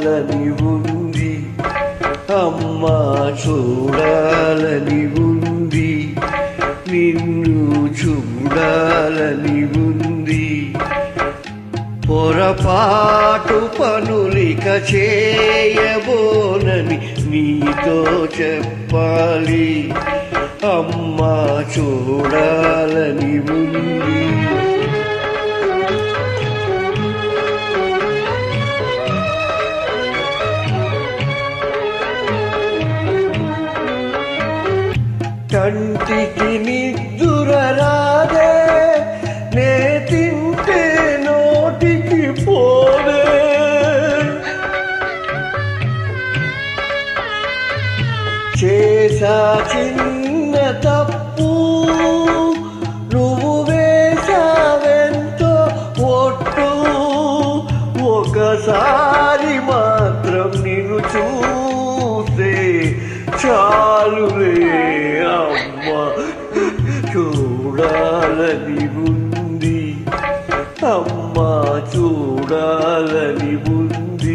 చూడాలని ఉంది అమ్మా చూడాలని ఉంది నిన్ను చూడాలని ఉంది పొరపాటు పనులిక చేయబోనని నీతో చెప్పాలి అమ్మా చూడాలని ఉంది కంటికి నిద్దుర రాదే నే తింటే నోటికి పోదే చేసా చిన్న తప్పు నువ్వు వేసావెంతో ఒట్టు ఒకసారి మాత్రం నిన్ను చూస్తే చాలులే అమ్మ చూడాలని ఉంది అమ్మ చూడాలని ఉంది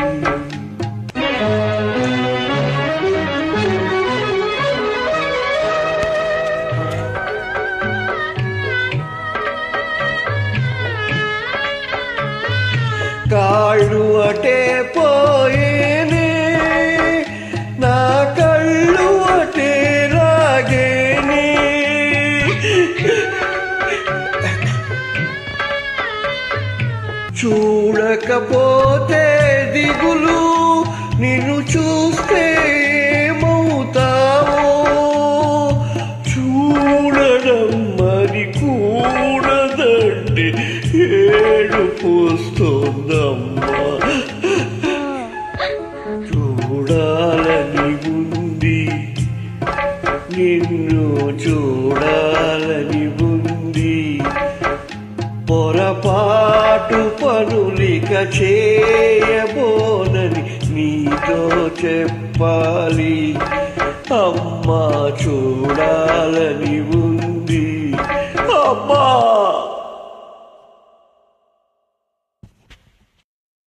కాళ్ళు అటే పోయేనే నా కళ్ళు అటే రాగేనే చూడకపోతే దిగులు నిన్ను చూస్తే ఏమవుతావో చూడడం మరి కూడదండి ఏడుపు వస్తోందమ్మా చూడాలని ఉంది నిన్ను చూడాలని ఉంది పొరపాటు పనులిక చేయబోనని నీతో చెప్పాలి అమ్మా చూడాలని ఉంది అమ్మా